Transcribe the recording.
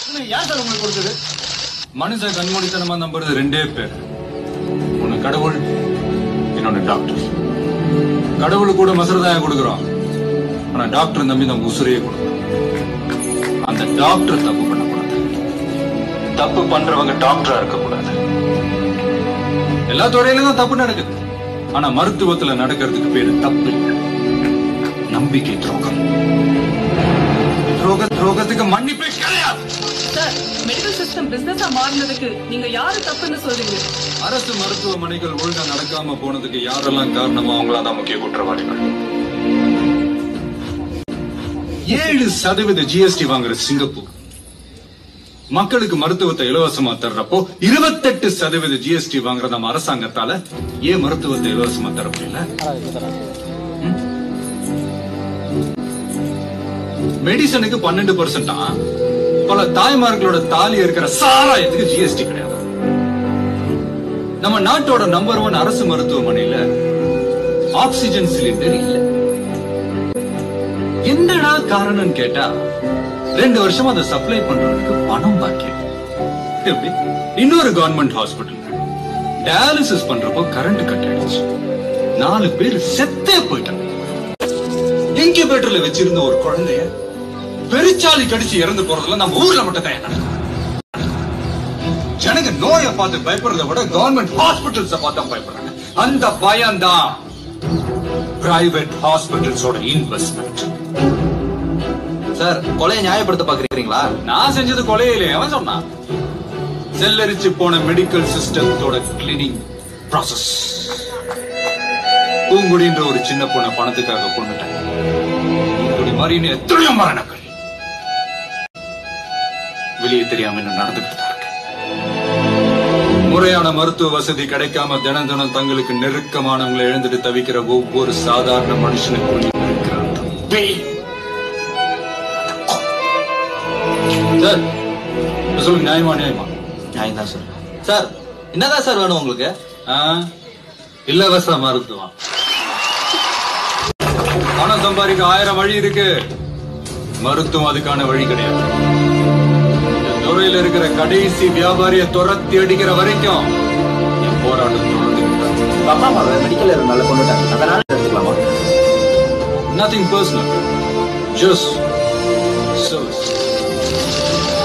யார் சார் உங்களுக்கு கொடுத்தது மனுஷன் கண்மூடித்தனமா நம்புறது ரெண்டே பேர் ஒண்ணு கடவுள் இன்னொன்னு டாக்டர் கடவுள் கூட மசரதாயம் கொடுக்குறோம் ஆனா டாக்டர் நம்பி நம்ம உசுரையே கொடுக்குறோம் அந்த டாக்டர் தப்பு பண்ணக்கூடாது தப்பு பண்றவங்க டாக்டரா இருக்கக்கூடாது எல்லா துறையிலும் தான் தப்பு நடக்குது ஆனா மருத்துவத்துல நடக்கிறதுக்கு பேரு தப்பு இல்லை நம்பிக்கை துரோகம் துரோக துரோகத்துக்கு மன்னிப்பே கிடையாது சார் மெடிக்கல் சிஸ்டம் பிசினஸா மாறினதுக்கு நீங்க யாரு தப்புன்னு சொல்றீங்க அரசு மருத்துவமனைகள் ஒழுங்கா நடக்காம போனதுக்கு யாரெல்லாம் காரணமோ அவங்களா தான் முக்கிய குற்றவாளிகள் ஏழு சதவீத ஜிஎஸ்டி வாங்குற சிங்கப்பூர் மக்களுக்கு மருத்துவத்தை இலவசமா தர்றப்போ இருபத்தெட்டு சதவீத ஜிஎஸ்டி வாங்குற நம்ம அரசாங்கத்தால ஏன் மருத்துவத்தை இலவசமா தர முடியல ம்? மெடிசனுக்கு பன்னெண்டு பர்சன்டா பல தாய்மார்களோட தாலி இருக்கிற சாராயத்துக்கு ஜிஎஸ்டி கிடையாது நம்ம நாட்டோட நம்பர் ஒன் அரசு மருத்துவமனையில ஆக்சிஜன் சிலிண்டர் இல்ல என்னடா காரணம் கேட்டா ரெண்டு வருஷமா அதை சப்ளை பண்றதுக்கு பணம் பாக்கி எப்படி இன்னொரு கவர்மெண்ட் ஹாஸ்பிட்டல் டயாலிசிஸ் பண்றப்போ கரண்ட் கட் ஆயிடுச்சு நாலு பேர் செத்தே போயிட்டாங்க இன்குபேட்டர்ல வச்சிருந்த ஒரு குழந்தைய பெருச்சாலி கடிச்சு இறந்து போறதுல நம்ம ஊர்ல மட்டும் தான் நடக்கும் ஜனங்க நோயை பார்த்து பயப்படுறத விட கவர்மெண்ட் ஹாஸ்பிட்டல்ஸ் பார்த்து பயப்படுறாங்க அந்த பயம்தான் பிரைவேட் ஹாஸ்பிட்டல்ஸோட இன்வெஸ்ட்மெண்ட் சார் கொலையை நியாயப்படுத்த பாக்குறீங்களா நான் செஞ்சது கொலையிலே அவன் சொன்னான் செல்லரிச்சு போன மெடிக்கல் சிஸ்டத்தோட கிளீனிங் ப்ராசஸ் பூங்குடின்ற ஒரு சின்ன பொண்ணை பணத்துக்காக கொண்டுட்டேன் பூங்குடி மாதிரின்னு எத்தனையோ மரணங்கள் வெளியே தெரியாம இன்னும் நடந்துகிட்டு தான் இருக்கு முறையான மருத்துவ வசதி கிடைக்காம தினம் தினம் தங்களுக்கு நெருக்கமானவங்களை எழுந்துட்டு தவிக்கிற ஒவ்வொரு சாதாரண மனுஷனுக்குள்ள இருக்கிற அந்த பேய். சார் இப்ப சொல்லுங்க நியாயமா நியாயமா நியாயம் தான் சார் சார் என்னதான் சார் வேணும் உங்களுக்கு ஆ? இலவச மருத்துவம் பணம் சம்பாதிக்க ஆயிரம் வழி இருக்கு மருத்துவம் அதுக்கான வழி கிடையாது இந்த துறையில இருக்கிற கடைசி வியாபாரிய துரத்தி அடிக்கிற வரைக்கும் என் போராட்டம் தொடர்ந்து அப்பா அம்மாவை மெடிக்கல் இருந்தால கொண்டுட்டாங்க அதனால எடுத்துக்கலாமா நத்திங் பர்சனல் ஜஸ்ட் சர்வீஸ்